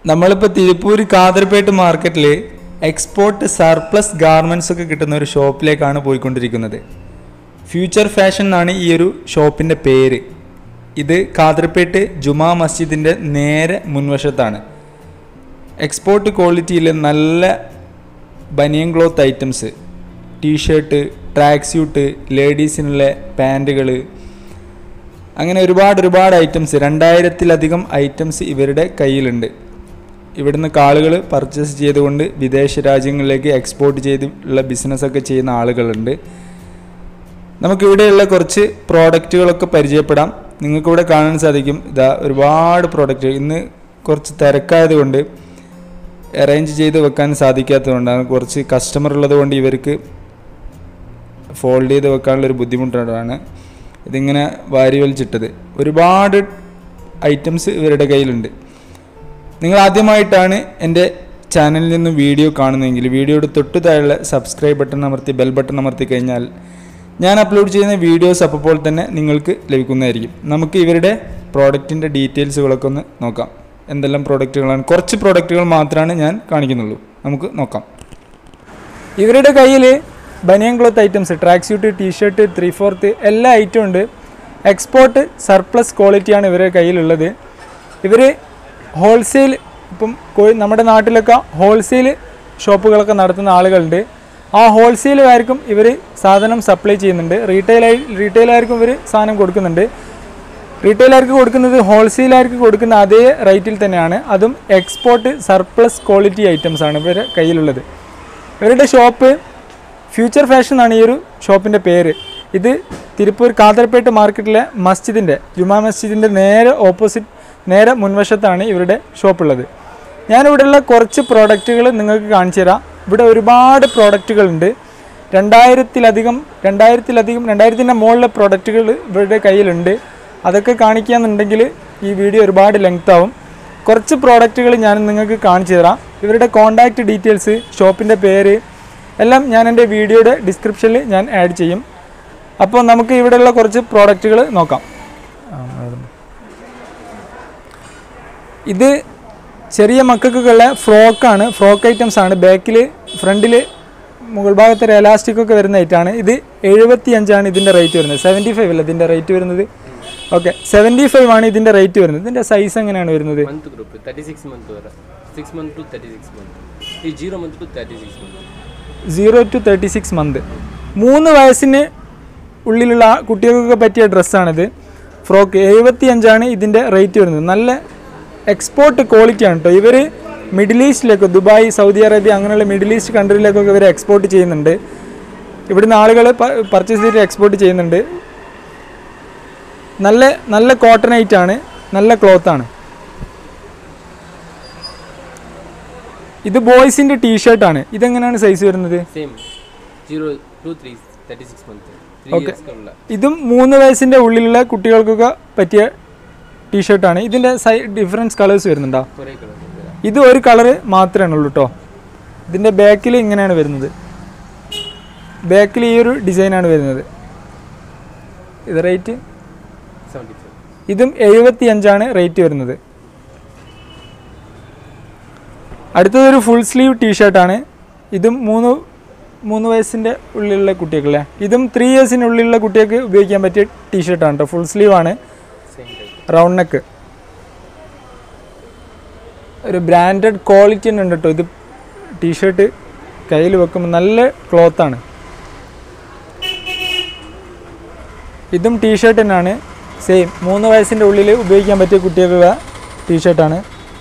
നമ്മളിപ്പോൾ തിരുപ്പൂർ കാതർപേട്ട് മാർക്കറ്റിൽ export surplus garments ഒക്കെ കിട്ടുന്ന ഒരു ഷോപ്പിലേക്കാണ് പോയിക്കൊണ്ടിരിക്കുന്നത് ഫ്യൂച്ചർ ഫാഷൻ എന്നാണ് ഈ ഒരു ഷോപ്പിൻ്റെ പേര് ഇത് കാതർപേട്ട് ജുമാ മസ്ജിദിൻ്റെ നേരെ മുൻവശത്താണ് എക്സ്പോർട്ട് ക്വാളിറ്റിയിൽ നല്ല banian cloth items T-shirt track suit ലേഡീസിനുള്ള പാൻറ്റുകൾ അങ്ങനെ ഒരുപാട് ഒരുപാട് ഐറ്റംസ് രണ്ടായിരത്തിലധികം ഐറ്റംസ് ഇവരുടെ കയ്യിലുണ്ട് ഇവിടുന്ന് ആളുകൾ പർച്ചേസ് ചെയ്തുകൊണ്ട് വിദേശ രാജ്യങ്ങളിലേക്ക് എക്സ്പോർട്ട് ചെയ്തുള്ള ബിസിനസ്സൊക്കെ ചെയ്യുന്ന ആളുകളുണ്ട് നമുക്കിവിടെയുള്ള കുറച്ച് പ്രോഡക്റ്റുകളൊക്കെ പരിചയപ്പെടാം നിങ്ങൾക്കിവിടെ കാണാൻ സാധിക്കും ഇതാ ഒരുപാട് പ്രോഡക്റ്റ് ഇന്ന് കുറച്ച് തിരക്കായതുകൊണ്ട് അറേഞ്ച് ചെയ്ത് വെക്കാൻ സാധിക്കാത്തതുകൊണ്ടാണ് കുറച്ച് കസ്റ്റമർ ഉള്ളതുകൊണ്ട് ഇവർക്ക് ഫോൾഡ് ചെയ്ത് വെക്കാനുള്ള ഒരു ബുദ്ധിമുട്ടാണ് ഇതിങ്ങനെ വാരി വലിച്ചിട്ടത് ഒരുപാട് ഐറ്റംസ് ഇവരുടെ കയ്യിലുണ്ട് നിങ്ങൾ ആദ്യമായിട്ടാണ് എൻ്റെ ചാനലിൽ നിന്നും വീഡിയോ കാണുന്നതെങ്കിൽ വീഡിയോയുടെ തൊട്ടു താഴെ സബ്സ്ക്രൈബ് ബട്ടൺ അമർത്തി ബെൽ ബട്ടൺ അമർത്തി കഴിഞ്ഞാൽ ഞാൻ അപ്ലോഡ് ചെയ്യുന്ന വീഡിയോസ് അപ്പോൾ തന്നെ നിങ്ങൾക്ക് ലഭിക്കുന്നതായിരിക്കും നമുക്ക് ഇവരുടെ പ്രോഡക്റ്റിൻ്റെ ഡീറ്റെയിൽസുകളൊക്കെ ഒന്ന് നോക്കാം എന്തെല്ലാം പ്രോഡക്റ്റുകളാണ് കുറച്ച് പ്രോഡക്റ്റുകൾ മാത്രമാണ് ഞാൻ കാണിക്കുന്നുള്ളൂ നമുക്ക് നോക്കാം ഇവരുടെ കയ്യിൽ banian cloth items track suit T-shirt three fourth എല്ലാ ഐറ്റവും ഉണ്ട് എക്സ്പോർട്ട് സർപ്ലസ് ക്വാളിറ്റിയാണ് ഇവരുടെ കയ്യിലുള്ളത് ഇവർ ഹോൾസെയിൽ ഇപ്പം കോഴി നമ്മുടെ നാട്ടിലൊക്കെ ഹോൾസെയിൽ ഷോപ്പുകളൊക്കെ നടത്തുന്ന ആളുകളുണ്ട് ആ ഹോൾസെയിലുകാർക്കും ഇവർ സാധനം സപ്ലൈ ചെയ്യുന്നുണ്ട് റീറ്റെയിലായി റീറ്റെയിലുകാർക്കും ഇവർ സാധനം കൊടുക്കുന്നുണ്ട് റീറ്റെയിലുകാർക്ക് കൊടുക്കുന്നത് ഹോൾസെയിലുകാർക്ക് കൊടുക്കുന്ന അതേ റേറ്റിൽ തന്നെയാണ് അതും എക്സ്പോർട്ട് സർപ്ലസ് ക്വാളിറ്റി ഐറ്റംസ് ആണ് ഇവരുടെ കയ്യിലുള്ളത് ഇവരുടെ ഷോപ്പ് ഫ്യൂച്ചർ ഫാഷൻ എന്നാണ് ഈ ഒരു ഷോപ്പിൻ്റെ പേര് ഇത് തിരുപ്പൂർ കാതർപേട്ട് മാർക്കറ്റിലെ മസ്ജിദിൻ്റെ ജുമാ മസ്ജിദിൻ്റെ നേരെ ഓപ്പോസിറ്റ് നേരെ മുൻവശത്താണ് ഇവരുടെ ഷോപ്പുള്ളത് ഞാനിവിടെയുള്ള കുറച്ച് പ്രോഡക്റ്റുകൾ നിങ്ങൾക്ക് കാണിച്ചു തരാം ഇവിടെ ഒരുപാട് പ്രോഡക്റ്റുകളുണ്ട് രണ്ടായിരത്തിലധികം രണ്ടായിരത്തിലധികം രണ്ടായിരത്തിൻ്റെ മുകളിലെ പ്രോഡക്റ്റുകൾ ഇവരുടെ കയ്യിലുണ്ട് അതൊക്കെ കാണിക്കുകയെന്നുണ്ടെങ്കിൽ ഈ വീഡിയോ ഒരുപാട് ലെങ്ത് ആവും കുറച്ച് പ്രോഡക്റ്റുകൾ ഞാൻ നിങ്ങൾക്ക് കാണിച്ചു തരാം ഇവരുടെ കോൺടാക്റ്റ് ഡീറ്റെയിൽസ് ഷോപ്പിൻ്റെ പേര് എല്ലാം ഞാൻ എൻ്റെ വീഡിയോയുടെ ഡിസ്ക്രിപ്ഷനിൽ ഞാൻ ആഡ് ചെയ്യും അപ്പോൾ നമുക്ക് ഇവിടെയുള്ള കുറച്ച് പ്രോഡക്റ്റുകൾ നോക്കാം ആ, അതാണ്. ഇത് ചെറിയ മക്കൾക്കൊക്കെയുള്ള ഫ്രോക്കാണ് ഫ്രോക്ക് ഐറ്റംസ് ആണ് ബാക്കിൽ ഫ്രണ്ടിൽ മുകൾ ഭാഗത്ത് ഒരു എലാസ്റ്റിക് ഒക്കെ വരുന്ന ഐറ്റാണ് ഇത് എഴുപത്തി അഞ്ചാണ് ഇതിൻ്റെ റേറ്റ് വരുന്നത് സെവൻറ്റി ഫൈവ് അല്ല ഇതിൻ്റെ റേറ്റ് വരുന്നത് ഓക്കെ സെവൻറ്റി ഫൈവ് ആണ് ഇതിൻ്റെ റേറ്റ് വരുന്നത് ഇതിൻ്റെ സൈസ് എങ്ങനെയാണ് വരുന്നത് month group thirty six month ವರ six month to thirty six month ಈ zero month to thirty six month zero to thirty six month മൂന്ന് വയസ്സിന് ഉള്ളിലുള്ള ആ കുട്ടികൾക്കൊക്കെ പറ്റിയ ഡ്രസ്സാണിത് ഫ്രോക്ക് എഴുപത്തി അഞ്ചാണ് ഇതിൻ്റെ റേറ്റ് വരുന്നത് നല്ല എക്സ്പോർട്ട് ക്വാളിറ്റിയാണ് കേട്ടോ ഇവർ മിഡിൽ ഈസ്റ്റിലേക്ക് ദുബായ് സൗദി അറേബ്യ അങ്ങനെയുള്ള മിഡിൽ ഈസ്റ്റ് കൺട്രിയിലേക്കൊക്കെ ഇവർ എക്സ്പോർട്ട് ചെയ്യുന്നുണ്ട് ഇവിടുന്ന് ആളുകൾ പർച്ചേസ് ചെയ്തിട്ട് എക്സ്പോർട്ട് ചെയ്യുന്നുണ്ട് നല്ല നല്ല കോട്ടൺ ആണ് നല്ല ക്ലോത്താണ് ഇത് ബോയ്സിൻ്റെ ടീഷർട്ടാണ് ഇതെങ്ങനെയാണ് സൈസ് വരുന്നത് same zero to three thirty six month three Okay. Years ಉಳ್ಳ ഇതും മൂന്ന് വയസ്സിൻ്റെ ഉള്ളിലുള്ള കുട്ടികൾക്കൊക്കെ പറ്റിയ ടീഷർട്ടാണ് ഇതിൻ്റെ സൈ ഡിഫറൻസ് കളേഴ്സ് വരുന്നുണ്ടോ ಕೊರೆ ಕಲರ್ ഇത് ഒരു കളറ് മാത്രമേ ഉള്ളൂ കേട്ടോ ഇതിൻ്റെ ബാക്കിൽ ഇങ്ങനെയാണ് വരുന്നത് ബാക്കിൽ ഈ ഒരു ഡിസൈനാണ് വരുന്നത് ഇത് റേറ്റ് ಸೆವೆಂಟಿ ಫೈವ್ ഇതും എഴുപത്തി അഞ്ചാണ് റേറ്റ് വരുന്നത് അടുത്തതൊരു ഫുൾ സ്ലീവ് ടീഷർട്ടാണ് ഇതും മൂന്ന് മൂന്ന് വയസ്സിൻ്റെ ഉള്ളിലുള്ള കുട്ടികൾക്കല്ലേ ഇതും ത്രീ ഇയേഴ്സിനുള്ളിലുള്ള കുട്ടികൾക്ക് ഉപയോഗിക്കാൻ പറ്റിയ ടീഷർട്ടാണ് കേട്ടോ ഫുൾ സ്ലീവ് ആണ് ಸೇಮ್ ಟೈಪ್ റൗണ്ട് നെക്ക് ഒരു ബ്രാൻഡഡ് ക്വാളിറ്റി തന്നെ ഉണ്ട് കേട്ടോ ഇത് ടീഷർട്ട് കയ്യിൽ വെക്കുമ്പോൾ നല്ല ക്ലോത്താണ് ഇതും ടീഷർട്ട് തന്നെയാണ് സെയിം മൂന്ന് വയസ്സിൻ്റെ ഉള്ളിൽ ഉപയോഗിക്കാൻ പറ്റിയ കുട്ടികൾക്കുള്ള ടീഷർട്ടാണ്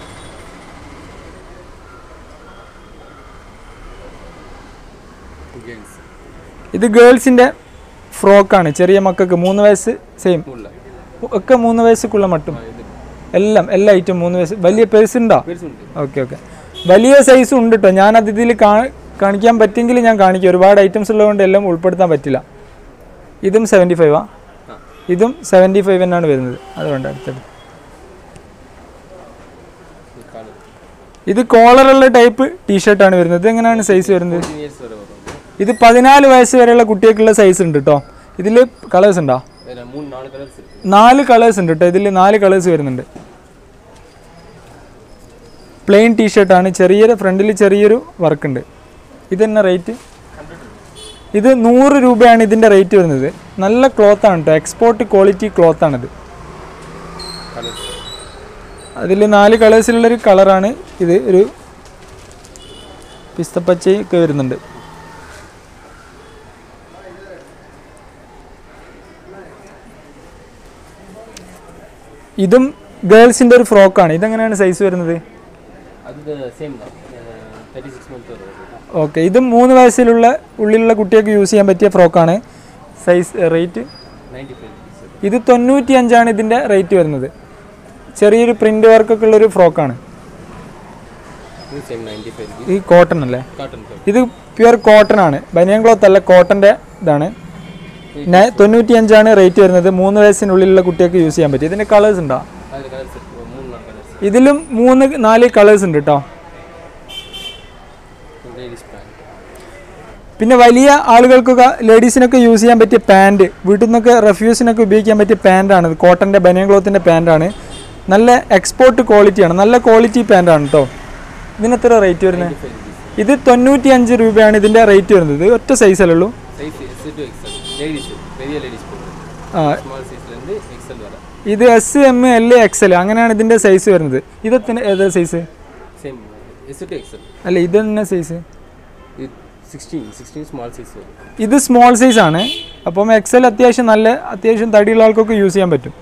ಗೇಲ್ಸ್ ഇത് ഗേൾസിൻ്റെ ഫ്രോക്കാണ് ചെറിയ മക്കൾക്ക് മൂന്ന് വയസ്സ് സെയിം ಉಳ್ಳ ഒക്കെ മൂന്ന് വയസ്സുക്കുള്ള മട്ടും ಇದು എല്ലാം എല്ലാ ഐറ്റം മൂന്ന് വയസ്സ് വലിയ പെരുസുണ്ടോ ಪೇರ್ಸ್ ಉಂಟು ഓക്കെ ഓക്കെ വലിയ സൈസും ഉണ്ട് കേട്ടോ ഞാനത് ഇതിൽ കാണിക്കാൻ പറ്റുമെങ്കിൽ ഞാൻ കാണിക്കും ഒരുപാട് ഐറ്റംസ് ഉള്ളതുകൊണ്ട് എല്ലാം ഉൾപ്പെടുത്താൻ പറ്റില്ല ഇതും സെവൻറ്റി ഫൈവാ ആ. ഇതും സെവൻറ്റി ഫൈവ് തന്നെയാണ് വരുന്നത് അതുകൊണ്ട് അടുത്തത് ಈ ಕಾಲು ഇത് കോളറുള്ള ടൈപ്പ് ടീഷർട്ടാണ് വരുന്നത് ഇത് എങ്ങനെയാണ് സൈസ് വരുന്നത് ಫೋರ್ಟೀನ್ ಇಯರ್ಸ್ ವರೆ ಬರೋದು ഇത് പതിനാല് വയസ്സ് വരെയുള്ള കുട്ടികൾക്കുള്ള സൈസ് ഉണ്ട് കേട്ടോ ഇതിൽ കളേഴ്സ് ഉണ്ടോ ಬೇರೆ ಮೂರು ನಾಲ್ಕು ಕಲರ್ಸ್ ಇರ್ತದೆ നാല് കളേഴ്സ് ഉണ്ട് കേട്ടോ ഇതിൽ നാല് കളേഴ്സ് വരുന്നുണ്ട് പ്ലെയിൻ ടീഷർട്ടാണ് ചെറിയൊരു ഫ്രണ്ടിൽ ചെറിയൊരു വർക്ക് ഉണ്ട് ഇത് തന്നെ റേറ്റ് ഇത് നൂറ് രൂപയാണ് ഇതിൻ്റെ റേറ്റ് വരുന്നത് നല്ല ക്ലോത്താണ് കേട്ടോ എക്സ്പോർട്ട് ക്വാളിറ്റി ക്ലോത്താണിത് കളേഴ്സ് അതിൽ നാല് കളേഴ്സിലുള്ളൊരു കളറാണ് ഇത് ഒരു പിസ്തപ്പച്ചയൊക്കെ വരുന്നുണ്ട് ഇതും ഗേൾസിൻ്റെ ഒരു ഫ്രോക്കാണ് ഇതെങ്ങനെയാണ് സൈസ് വരുന്നത് അത് സെയിം തേർട്ടി സിക്സ് മന്ത് വരെ ഓക്കെ ഇതും മൂന്ന് വയസ്സിലുള്ള ഉള്ളിലുള്ള കുട്ടികൾക്ക് യൂസ് ചെയ്യാൻ പറ്റിയ ഫ്രോക്കാണ് size rate ninety five rupees ഇത് തൊണ്ണൂറ്റി അഞ്ചാണ് ഇതിൻ്റെ റേറ്റ് വരുന്നത് ചെറിയൊരു പ്രിൻ്റ് വർക്കൊക്കെ ഉള്ളൊരു ഫ്രോക്കാണ് ഇത് സെയിം നയൻറ്റി ഫൈവ് റുപ്പീസ് ഈ കോട്ടൺ അല്ലേ കാട്ടൺ ഫൈവ് ഇത് പ്യുവർ കോട്ടൺ ആണ് ബനിയൻ ക്ലോത്ത് അല്ല കോട്ടൻ്റെ ഇതാണ് ന- തൊണ്ണൂറ്റി അഞ്ചാണ് റേറ്റ് വരുന്നത് മൂന്ന് വയസ്സിനുള്ളിലുള്ള കുട്ടികൾക്ക് യൂസ് ചെയ്യാൻ പറ്റും ഇതിൻ്റെ കളേഴ്സ് ഉണ്ടോ അതിൽ കളേഴ്സ് മൂന്ന് നാല് കളേഴ്സ് ഇതിലും മൂന്ന് നാല് കളേഴ്സ് ഉണ്ട് കേട്ടോ ലേഡീസ് പാൻറ്റ് പിന്നെ വലിയ ആളുകൾക്കൊക്കെ ലേഡീസിനൊക്കെ യൂസ് ചെയ്യാൻ പറ്റിയ പാൻറ് വീട്ടിൽ നിന്നൊക്കെ റെഫ്യൂസിനൊക്കെ ഉപയോഗിക്കാൻ പറ്റിയ പാൻറ്റാണ് ഇത് കോട്ടൻ്റെ ബനിയൻ ക്ലോത്തിൻ്റെ പാൻറ്റാണ് നല്ല എക്സ്പോർട്ട് ക്വാളിറ്റിയാണ് നല്ല ക്വാളിറ്റി പാൻറ്റാണ് കേട്ടോ ഇതിന് എത്ര റേറ്റ് വരുന്നത് ഫൈവ് റുപ്പീസ് ഇത് തൊണ്ണൂറ്റി അഞ്ച് രൂപയാണ് ഇതിൻ്റെ റേറ്റ് വരുന്നത് ഇത് ഒറ്റ സൈസല്ലേ ഉള്ളൂ size S to XL ladies பெரிய லேடிஸ் போடுறது ആ ஸ்மால் சைஸ்லேருந்து எக்ஸல் வர ഇത് S M L X L അങ്ങനെയാണ് ഇതിൻ്റെ സൈസ് വരുന്നത് ഇതെത്തിന് ഏതാ size same S to XL അല്ല ഇത് തന്നെ സൈസ് இது சிக்ஸ்டீன் சிக்ஸ்டீன் ஸ்மால் சைஸ் வரும் ഇത് സ്മോൾ സൈസ് ആണ് അപ്പം എക്സ് എൽ അത്യാവശ്യം നല്ല അത്യാവശ്യം തടിയുള്ള ആൾക്കൊക്കെ യൂസ് ചെയ്യാൻ പറ്റും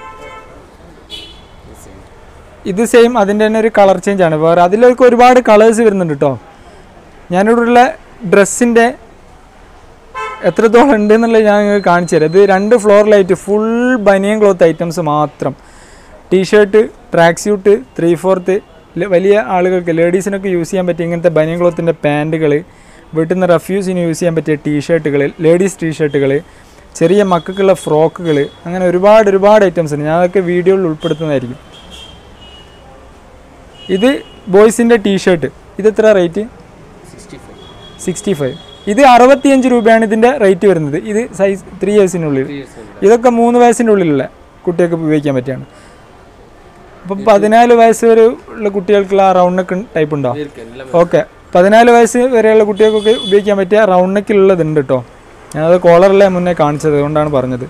சேம் ഇത് സെയിം അതിൻ്റെ തന്നെ ഒരു കളർ ചേഞ്ച് ആണ് വേറെ അതിലൊക്കെ ഒരുപാട് കളേഴ്സ് വരുന്നുണ്ട് കേട്ടോ ഞാനിവിടെയുള്ള ഡ്രസ്സിൻ്റെ എത്രത്തോളം ഉണ്ട് എന്നുള്ളത് ഞാൻ നിങ്ങൾക്ക് കാണിച്ചു തരാം ഇത് രണ്ട് ഫ്ലോറിലായിട്ട് ഫുൾ ബനിയൻ ക്ലോത്ത് ഐറ്റംസ് മാത്രം t shirt track suit three fourth വലിയ ആളുകൾക്ക് ലേഡീസിനൊക്കെ യൂസ് ചെയ്യാൻ പറ്റിയ ഇങ്ങനത്തെ ബനിയൻ ക്ലോത്തിൻ്റെ പാൻറ്റുകൾ വീട്ടിൽ നിന്ന് റഫ്യൂസിന് യൂസ് ചെയ്യാൻ പറ്റിയ ടീഷർട്ടുകൾ ലേഡീസ് ടീഷർട്ടുകൾ ചെറിയ മക്കൾക്കുള്ള ഫ്രോക്കുകൾ അങ്ങനെ ഒരുപാട് ഒരുപാട് ഐറ്റംസ് ഉണ്ട് ഞാൻ അതൊക്കെ വീഡിയോയിൽ ഉൾപ്പെടുത്തുന്നതായിരിക്കും ഇത് ബോയ്സിൻ്റെ ടീഷർട്ട് ഇത് എത്ര rate sixty five sixty five ഇത് അറുപത്തിയഞ്ച് രൂപയാണ് ഇതിൻ്റെ റേറ്റ് വരുന്നത് ഇത് സൈസ് ത്രീ ഇയേഴ്സിനുള്ളിൽ த்ரீ இயர்ஸ் வந்து ഇതൊക്കെ മൂന്ന് വയസ്സിൻ്റെ ഉള്ളിലുള്ള കുട്ടികൾക്ക് ഉപയോഗിക്കാൻ പറ്റിയാണ് അപ്പം പതിനാല് വയസ്സ് വരെ ഉള്ള കുട്ടികൾക്കുള്ള ആ റൗണ്ട് നെക്ക് ടൈപ്പ് ഉണ്ടോ இருக்கு எல்லாமே ഓക്കെ പതിനാല് വയസ്സ് വരെയുള്ള കുട്ടികൾക്കൊക്കെ ഉപയോഗിക്കാൻ പറ്റിയ റൗണ്ട് നെക്കിലുള്ളതുണ്ട് കേട്ടോ ഞാനത് കോളറല്ലേ മുന്നേ കാണിച്ചത് അതുകൊണ്ടാണ് പറഞ്ഞത്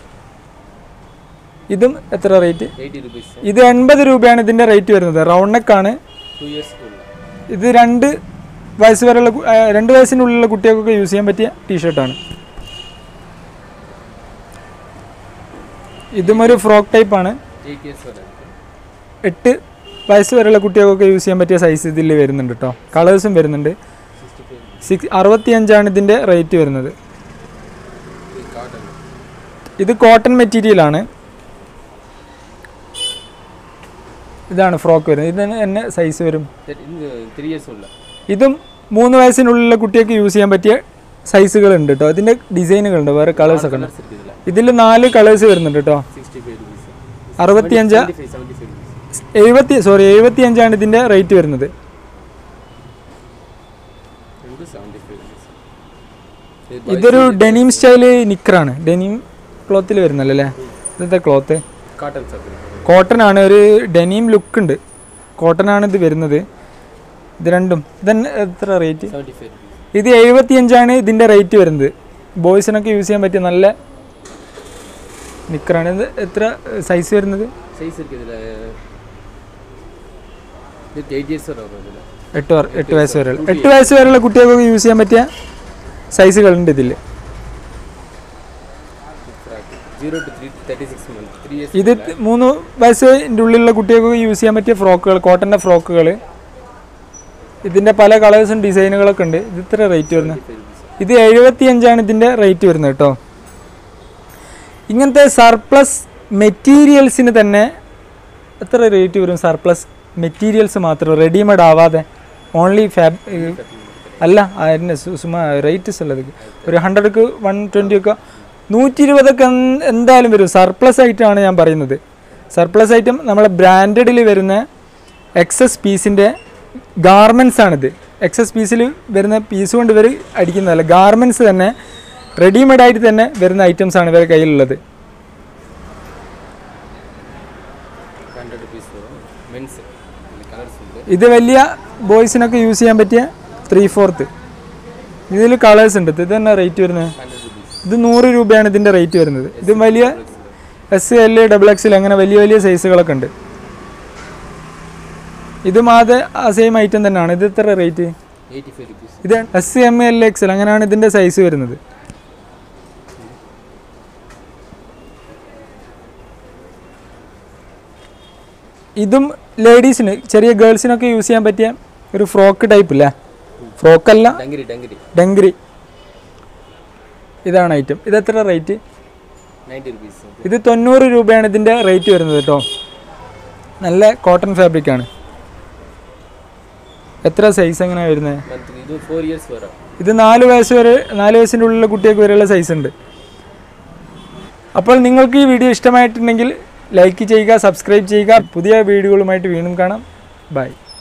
ഇതും എത്ര റേറ്റ് எயிட்டி ருபீஸ் ഇത് എൺപത് രൂപയാണ് ഇതിൻ്റെ റേറ്റ് വരുന്നത് റൗണ്ട് നെക്കാണ് டூ இயர்ஸ் உள்ள ഇത് രണ്ട് വയസ്സ് വരെയുള്ള കു- ആ, രണ്ട് വയസ്സിനുള്ളിലുള്ള കുട്ടികൾക്കൊക്കെ യൂസ് ചെയ്യാൻ പറ്റിയ ടീഷർട്ടാണ് ഇതും ഒരു ഫ്രോക്ക് ടൈപ്പാണ് எயிட் இயர்ஸ் வர இருக்கு എട്ട് വയസ്സ് വരെയുള്ള കുട്ടികൾക്കൊക്കെ യൂസ് ചെയ്യാൻ പറ്റിയ സൈസ് ഇതിൽ വരുന്നുണ്ട് കേട്ടോ കളേഴ്സും വരുന്നുണ്ട് சிக்ஸ்டி ஃபைவ் സിക്സ് അറുപത്തിയഞ്ചാണ് ഇതിൻ്റെ റേറ്റ് വരുന്നത് இது காட்டன் ഇത് കോട്ടൺ മെറ്റീരിയലാണ് ഇതാണ് ഫ്രോക്ക് വരുന്നത് ഇതിന് തന്നെ സൈസ് വരും இது த்ரீ இயர்ஸ் உள்ள ഇതും മൂന്ന് വയസ്സിനുള്ളിലുള്ള കുട്ടികൾക്ക് യൂസ് ചെയ്യാൻ പറ്റിയ സൈസുകളുണ്ട് കേട്ടോ ഇതിൻ്റെ ഡിസൈനുകളുണ്ട് വേറെ കളേഴ്സ് ഒക്കെ ഉണ്ട് கலர்ஸ் இருக்குது இதில் ഇതിൽ നാല് കളേഴ്സ് വരുന്നുണ്ട് കേട്ടോ சிக்ஸ்டி ஃபைவ் ருபீஸ் അറുപത്തിയഞ്ച് seventy five seventy five rupees എഴുപത്തി സോറി എഴുപത്തിയഞ്ചാണ് ഇതിൻ്റെ റേറ്റ് വരുന്നത് ரெண்டு செவன்டி ஃபைவ் ருபீஸ் ഇതൊരു ഡെനിം സ്റ്റൈല് നിക്കറാണ് ഡെനിം ക്ലോത്തിൽ വരുന്നല്ലോ അല്ലേ ഇന്നത്തെ ക്ലോത്ത് காட்டன் சாப்பிடுங்க കോട്ടൺ ആണ് ഒരു ഡെനിം ലുക്ക് ഉണ്ട് കോട്ടൺ ആണ് ഇത് വരുന്നത് ഇത് രണ്ടും ഇതന്നെ എത്ര റേറ്റ് செவன்டி ஃபைவ் ருபீஸ் ഇത് എഴുപത്തിയഞ്ചാണ് ഇതിൻ്റെ റേറ്റ് വരുന്നത് ബോയ്സിനൊക്കെ യൂസ് ചെയ്യാൻ പറ്റിയ നല്ല നിക്കറാണ് ഇത് എത്ര സൈസ് വരുന്നത് சைஸ் இருக்குது இதில் இது எயிட் இயர்ஸ் வரை வரும் இதில் എട്ട് വർ- എട്ട് വയസ്സ് വരെ എട്ട് വയസ്സ് വരെയുള്ള കുട്ടികൾക്കൊക്കെ യൂസ് ചെയ്യാൻ പറ്റിയ സൈസുകളുണ്ട് ഇതിൽ zero to three thirty six month three years ഇത് ത് മൂന്ന് വയസ്സിൻ്റെ ഉള്ളിലുള്ള കുട്ടികൾക്കൊക്കെ യൂസ് ചെയ്യാൻ പറ്റിയ ഫ്രോക്കുകൾ കോട്ടൻ്റെ ഫ്രോക്കുകൾ ഇതിൻ്റെ പല കളേഴ്സും ഡിസൈനുകളൊക്കെ ഉണ്ട് ഇത് ഇത്ര റേറ്റ് വരുന്നത് ஃபைவ் ருபீஸ் ഇത് എഴുപത്തിയഞ്ചാണ് ഇതിൻ്റെ റേറ്റ് വരുന്നത് കേട്ടോ ഇങ്ങനത്തെ സർപ്ലസ് മെറ്റീരിയൽസിന് തന്നെ എത്ര റേറ്റ് വരും സർപ്ലസ് മെറ്റീരിയൽസ് മാത്രം റെഡിമെയ്ഡ് ആവാതെ ഓൺലി ഫാബ് അല്ല അതിന് സുമ റേറ്റ്സ് ഉള്ളത് ഒരു ഹൺഡ്രഡ്ക്ക് വൺ ട്വൻറ്റി ഒക്കെ നൂറ്റി ഇരുപതൊക്കെ എന്ത് എന്തായാലും വരും സർപ്ലസ് ഐറ്റമാണ് ഞാൻ പറയുന്നത് സർപ്ലസ് ഐറ്റം നമ്മളെ ബ്രാൻഡഡിൽ വരുന്ന എക്സസ് പീസിൻ്റെ ഗാർമെൻസ് ആണിത് എക്സസ് പീസിൽ വരുന്ന പീസ് കൊണ്ട് ഇവർ അടിക്കുന്നതല്ല ഗാർമെൻറ്റ്സ് തന്നെ റെഡിമെയ്ഡ് ആയിട്ട് തന്നെ വരുന്ന ഐറ്റംസ് ആണ് ഇവരുടെ കയ്യിലുള്ളത് ஹண்ட்ரட் ருபீஸ் வரும் மென்ஸ் കളേഴ്സ് ഉണ്ട് ഇത് വലിയ ബോയ്സിനൊക്കെ യൂസ് ചെയ്യാൻ പറ്റിയ ത്രീ ഫോർത്ത് ഇതിൽ കളേഴ്സ് ഉണ്ട് ഇത് തന്നെ റേറ്റ് വരുന്നത് ഹൺഡ്രഡ് റുപ്പീസ് ഇത് നൂറ് രൂപയാണ് ഇതിൻ്റെ റേറ്റ് വരുന്നത് ഇത് വലിയ എസ് എൽ ഡബിൾ എക്സിൽ അങ്ങനെ വലിയ വലിയ സൈസുകളൊക്കെ ഉണ്ട് ഇതും അത് ആ സെയിം ഐറ്റം തന്നെയാണ് ഇത് എത്ര റേറ്റ് എയ്റ്റി ഫൈവ് റുപ്പീസ് ഇത് എസ് എം എൽ എക്സൽ അങ്ങനെയാണ് ഇതിൻ്റെ സൈസ് വരുന്നത് ഇതും ലേഡീസിന് ചെറിയ ഗേൾസിനൊക്കെ യൂസ് ചെയ്യാൻ പറ്റിയ ഒരു ഫ്രോക്ക് ടൈപ്പ് ഇല്ലേ ഫ്രോക്കല്ല ഡങ്കിരി ഡങ്കിരി ഡങ്കരി ഇതാണ് ഐറ്റം ഇത് എത്ര റേറ്റ് നയൻറ്റി റുപ്പീസ് ഇത് തൊണ്ണൂറ് രൂപയാണ് ഇതിൻ്റെ റേറ്റ് വരുന്നത് കേട്ടോ നല്ല കോട്ടൺ ഫാബ്രിക് ആണ് എത്ര സൈസ് എങ്ങനെയാണ് വരുന്നത് മന്ത്ലി ഇത് ഫോർ ഇയേഴ്സ് വരാം ഇത് നാല് വയസ്സ് വരെ നാല് വയസ്സിൻ്റെ ഉള്ളിലുള്ള കുട്ടികൾക്ക് വരെയുള്ള സൈസ് ഉണ്ട് അപ്പോൾ നിങ്ങൾക്ക് ഈ വീഡിയോ ഇഷ്ടമായിട്ടുണ്ടെങ്കിൽ ലൈക്ക് ചെയ്യുക സബ്സ്ക്രൈബ് ചെയ്യുക പുതിയ വീഡിയോകളുമായിട്ട് വീണ്ടും കാണാം ബൈ